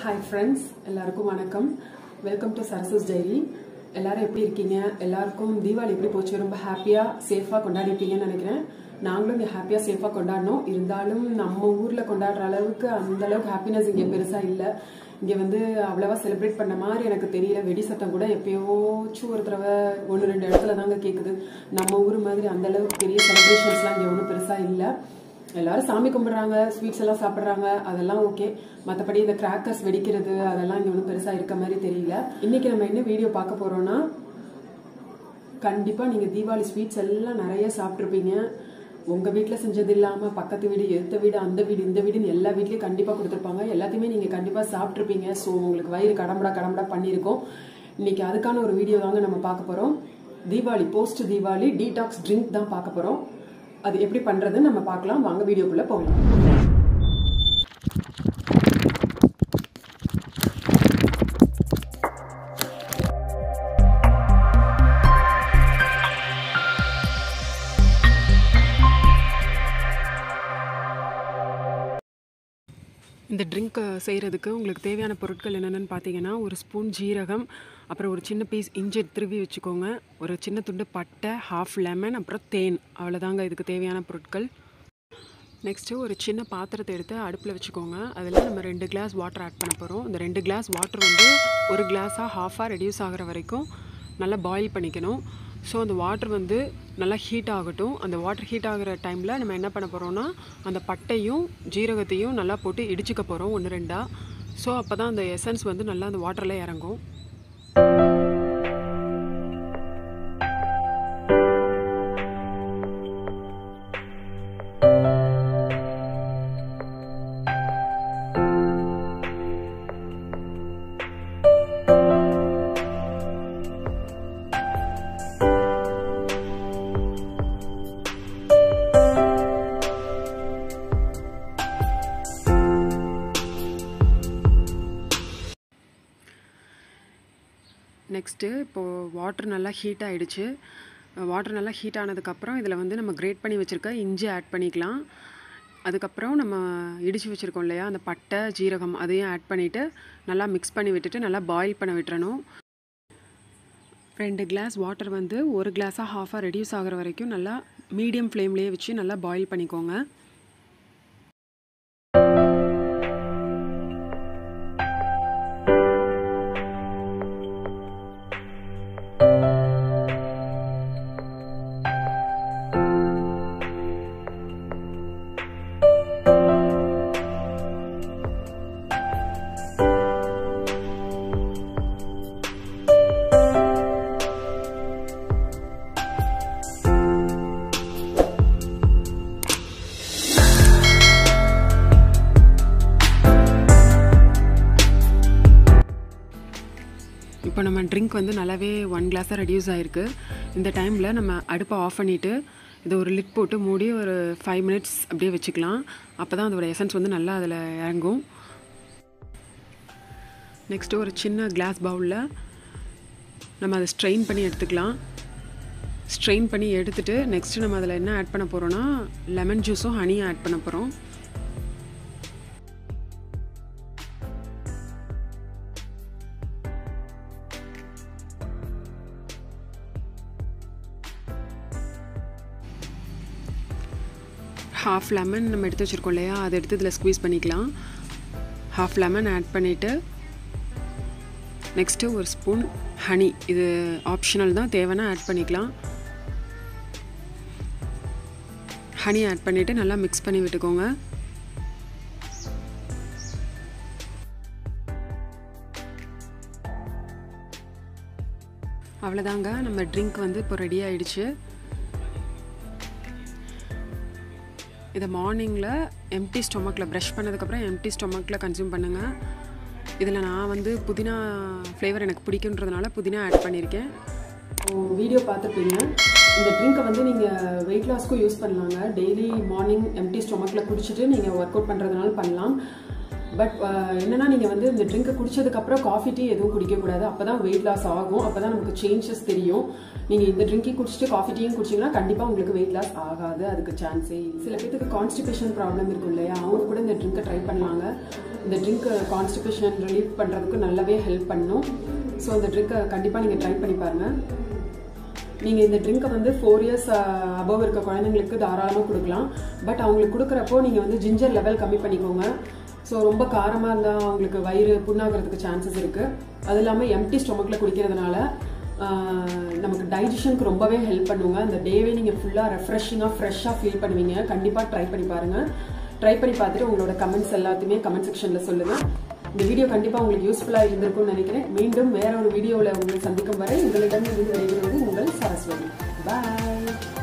hi friends எல்லாருக்கும் வணக்கம் welcome to சரசஸ் diary எல்லாரும் எப்படி இருக்கீங்க எல்லாருக்கும் தீபாவளி எப்படி போச்சு ரொம்ப ஹாப்பியாக சேஃபாக கொண்டாடிப்பீங்கன்னு நினைக்கிறேன் நாங்களும் இங்கே ஹாப்பியாக சேஃபாக கொண்டாடினோம் இருந்தாலும் நம்ம ஊரில் கொண்டாடுற அளவுக்கு அந்த அளவுக்கு ஹாப்பினஸ் இங்கே பெருசாக இல்லை இங்கே வந்து அவ்வளவா செலிப்ரேட் பண்ண மாதிரி எனக்கு தெரியல வெடி சத்தம் கூட எப்பயோச்சும் ஒரு தடவை ஒன்று ரெண்டு இடத்துல தாங்க கேட்குது நம்ம ஊர் மாதிரி அந்த அளவுக்கு பெரிய செலிப்ரேஷன்ஸ்லாம் இங்கே ஒன்றும் பெருசாக இல்லை எல்லாரும் சாமி கும்பிடுறாங்க ஸ்வீட்ஸ் எல்லாம் சாப்பிட்றாங்க அதெல்லாம் ஓகே மற்றபடி இந்த கிராக்கர்ஸ் வெடிக்கிறது அதெல்லாம் இங்கே ஒன்றும் பெருசாக இருக்க மாதிரி தெரியல இன்னைக்கு நம்ம என்ன வீடியோ பார்க்க போறோம்னா கண்டிப்பாக நீங்கள் தீபாவளி ஸ்வீட்ஸ் எல்லாம் நிறைய சாப்பிட்ருப்பீங்க உங்கள் வீட்டில் செஞ்சது இல்லாமல் பக்கத்து வீடு எடுத்த வீடு அந்த வீடு இந்த வீடுன்னு எல்லா வீட்லேயும் கண்டிப்பாக கொடுத்துருப்பாங்க எல்லாத்தையுமே நீங்கள் கண்டிப்பாக சாப்பிட்ருப்பீங்க ஸோ உங்களுக்கு வயிறு கடம்படா கடம்படா பண்ணியிருக்கோம் இன்னைக்கு அதுக்கான ஒரு வீடியோ தாங்க நம்ம பார்க்க போகிறோம் Deepavali post Deepavali detox drink தான் பார்க்க போகிறோம் அது எப்படி பண்ணுறதுன்னு நம்ம பார்க்கலாம் வாங்க வீடியோக்குள்ளே போகலாம் இந்த ட்ரிங்க் செய்கிறதுக்கு உங்களுக்கு தேவையான பொருட்கள் என்னென்னு பார்த்தீங்கன்னா ஒரு ஸ்பூன் ஜீரகம் அப்புறம் ஒரு சின்ன பீஸ் இஞ்சி திருவி வச்சுக்கோங்க ஒரு சின்ன துண்டு பட்டை ஹாஃப் லெமன் அப்புறம் தேன் அவ்வளோதாங்க இதுக்கு தேவையான பொருட்கள் நெக்ஸ்ட்டு ஒரு சின்ன பாத்திரத்தை எடுத்து அடுப்பில் வச்சுக்கோங்க அதில் நம்ம ரெண்டு கிளாஸ் வாட்டர் ஆட் பண்ண போகிறோம் இந்த ரெண்டு கிளாஸ் வாட்டர் வந்து ஒரு கிளாஸாக ஹாஃபாக ரெடியூஸ் ஆகிற வரைக்கும் நல்லா பாயில் பண்ணிக்கணும் ஸோ அந்த வாட்டர் வந்து நல்லா ஹீட் ஆகட்டும் அந்த வாட்டர் ஹீட் ஆகிற டைமில் நம்ம என்ன பண்ண போகிறோம்னா அந்த பட்டையும் ஜீரகத்தையும் நல்லா போட்டு இடிச்சுக்க போகிறோம் ஒன்று ரெண்டாக ஸோ அப்போ தான் அந்த எசன்ஸ் வந்து நல்லா அந்த வாட்டரில் இறங்கும் நெக்ஸ்ட்டு இப்போது வாட்டர் நல்லா ஹீட் ஆகிடுச்சு வாட்டர் நல்லா ஹீட் ஆனதுக்கப்புறம் இதில் வந்து நம்ம கிரேட் பண்ணி வச்சுருக்க இஞ்சி ஆட் பண்ணிக்கலாம் அதுக்கப்புறம் நம்ம இடித்து வச்சுருக்கோம் இல்லையா அந்த பட்டை ஜீரகம் அதையும் ஆட் பண்ணிவிட்டு நல்லா மிக்ஸ் பண்ணி விட்டுட்டு நல்லா பாயில் பண்ண விட்டுறணும் ரெண்டு கிளாஸ் வாட்டர் வந்து ஒரு கிளாஸாக ஹாஃபாக ரெடியூஸ் ஆகிற வரைக்கும் நல்லா மீடியம் ஃப்ளேம்லேயே வச்சு நல்லா பாயில் பண்ணிக்கோங்க இப்போ நம்ம ட்ரிங்க் வந்து நல்லாவே ஒன் கிளாஸாக ரெடியூஸ் ஆகிருக்கு இந்த டைமில் நம்ம அடுப்பை ஆஃப் பண்ணிவிட்டு இதை ஒரு லிட் போட்டு மூடி ஒரு ஃபைவ் மினிட்ஸ் அப்படியே வச்சுக்கலாம் அப்போ தான் அதோட எசன்ஸ் வந்து நல்லா அதில் இறங்கும் நெக்ஸ்ட்டு ஒரு சின்ன கிளாஸ் பவுலில் நம்ம அதை ஸ்ட்ரெயின் பண்ணி எடுத்துக்கலாம் ஸ்ட்ரெயின் பண்ணி எடுத்துகிட்டு நெக்ஸ்ட்டு நம்ம அதில் என்ன ஆட் பண்ண போகிறோன்னா லெமன் ஜூஸும் ஹனியும் ஆட் பண்ண போகிறோம் ஹாஃப் லெமன் நம்ம எடுத்து வச்சுருக்கோம் இல்லையா அதை எடுத்து இதில் ஸ்குவீஸ் பண்ணிக்கலாம் ஹாஃப் லெமன் ஆட் பண்ணிவிட்டு நெக்ஸ்ட்டு ஒரு ஸ்பூன் ஹனி இது ஆப்ஷனல் தான் தேவைன்னா ஆட் பண்ணிக்கலாம் ஹனி ஆட் பண்ணிவிட்டு நல்லா மிக்ஸ் பண்ணி விட்டுக்கோங்க அவ்வளோதாங்க நம்ம ட்ரிங்க் வந்து இப்போ ரெடி ஆயிடுச்சு இதை மார்னிங்கில் எம்டி ஸ்டொமக்கில் ப்ரஷ் பண்ணதுக்கப்புறம் எம்டி ஸ்டொமக்கில் கன்சியூம் பண்ணுங்கள் இதில் நான் வந்து புதினா ஃப்ளேவர் எனக்கு பிடிக்குன்றதுனால புதினா ஆட் பண்ணியிருக்கேன் வீடியோ பார்த்துருப்பீங்க இந்த ட்ரிங்க்கை வந்து நீங்கள் வெயிட் லாஸ்க்கும் யூஸ் பண்ணலாங்க டெய்லி மார்னிங் எம்டி ஸ்டொமக்கில் குடிச்சிட்டு நீங்கள் ஒர்க் அவுட் பண்ணுறதுனால பண்ணலாம் பட் என்னன்னா நீங்கள் வந்து இந்த ட்ரிங்கை குடிச்சதுக்கப்புறம் காஃபி டீ எதுவும் குடிக்கக்கூடாது அப்போ தான் வெயிட் லாஸ் ஆகும் அப்போ தான் நமக்கு சேஞ்சஸ் தெரியும் நீங்கள் இந்த ட்ரிங்கையும் குடிச்சிட்டு காஃபி டீயும் குடிச்சிங்கன்னா கண்டிப்பாக உங்களுக்கு வெயிட் லாஸ் ஆகாது அதுக்கு சான்ஸே இல்லை சில பேத்துக்கு கான்ஸ்டிபேஷன் ப்ராப்ளம் இருக்கும் இல்லையா அவங்க கூட இந்த ட்ரிங்கை ட்ரை பண்ணலாங்க இந்த ட்ரிங்க் கான்ஸ்டிபேஷன் ரிலீஃப் பண்ணுறதுக்கு நல்லாவே ஹெல்ப் பண்ணும் ஸோ இந்த ட்ரிங்கை கண்டிப்பாக நீங்கள் ட்ரை பண்ணி பாருங்கள் நீங்கள் இந்த ட்ரிங்கை வந்து ஃபோர் இயர்ஸ் அபவ் இருக்க குழந்தைங்களுக்கு தாராளமாக கொடுக்கலாம் பட் அவங்களுக்கு கொடுக்குறப்போ நீங்கள் வந்து ஜிஞ்சர் லெவல் கம்மி பண்ணிக்கோங்க ஸோ ரொம்ப காரமாக இருந்தால் அவங்களுக்கு வயிறு புண்ணாகிறதுக்கு சான்சஸ் இருக்குது அது இல்லாமல் எம்டி ஸ்டொமக்கில் குடிக்கிறதுனால ஆஹ், நமக்கு டைஜஷனுக்கு ரொம்பவே ஹெல்ப் பண்ணுங்க அந்த டேவே நீங்கள் ஃபுல்லாக ரெஃப்ரெஷிங்காக ஃப்ரெஷ்ஷாக ஃபீல் பண்ணுவீங்க கண்டிப்பாக ட்ரை பண்ணி பாருங்கள் ட்ரை பண்ணி பார்த்துட்டு உங்களோட கமெண்ட்ஸ் எல்லாத்தையுமே கமெண்ட் செக்ஷனில் சொல்லுங்கள் இந்த வீடியோ கண்டிப்பாக உங்களுக்கு யூஸ்ஃபுல்லாக இருந்திருக்கும்னு நினைக்கிறேன் மீண்டும் வேற ஒரு வீடியோவில் உங்களை சந்திக்கும் வரை உங்களிடம் இருந்து விடைபெறுவது உங்கள் சரஸ்வதி பாய்